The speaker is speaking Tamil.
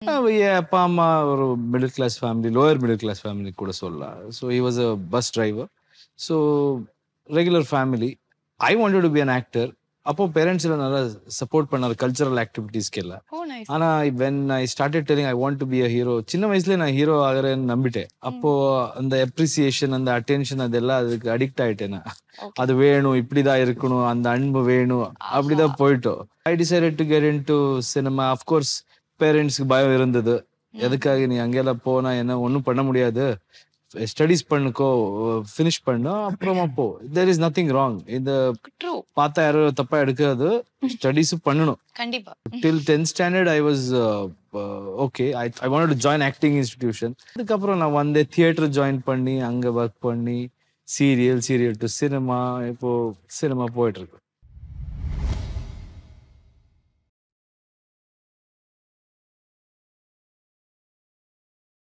என் அப்பா அம்மா ஒரு middle class family lower middle class family கூட சொல்லலாம் so he was a bus driver so regular family I wanted to be an actor அப்போ பேரண்ட்ஸ் எல்லாம் நல்லா சப்போர்ட் பண்ணாரு கல்ச்சரல் ஆக்டிவிட்டீஸ்க்கு எல்லாம் ஓ நைஸ் ஆனா when I started telling I want to be a hero சின்ன வயசுல நான் ஹீரோ ஆகிறேன்னு நம்பிட்டேன் அப்போ அந்த அப்ரிசியேஷன் அந்த அட்டென்ஷன் அதெல்லாம் அதுக்கு அடிக்ட் ஆயிட்டேன் நான் Okay. அது வேணும் இப்படிதான் இருக்கணும் அந்த அன்பு வேணும் அப்படிதான் போயிட்டோம் I decided to get into cinema of course பேரண்ட்ஸ்க்கு பயம் இருந்தது எதுக்காக நீ அங்கெல்லாம் போனா என்ன ஒன்றும் பண்ண முடியாது ஸ்டடிஸ் பண்ணுக்கோ ஃபினிஷ் பண்ணு அப்புறமா போ தேர் இஸ் நத்திங் ராங் இந்த ட்ரூ பார்த்தா யாரும் தப்பா எடுக்காது ஸ்டடிஸும் பண்ணணும் கண்டிப்பா till 10th standard i was uh, uh, okay i i wanted to join acting institution அதுக்கப்புறம் நான் வந்து தியேட்டர் ஜாயின் பண்ணி அங்க ஒர்க் பண்ணி சீரியல் சீரியல் டு சினிமா இப்போ சினிமா போயிட்டு இருக்கு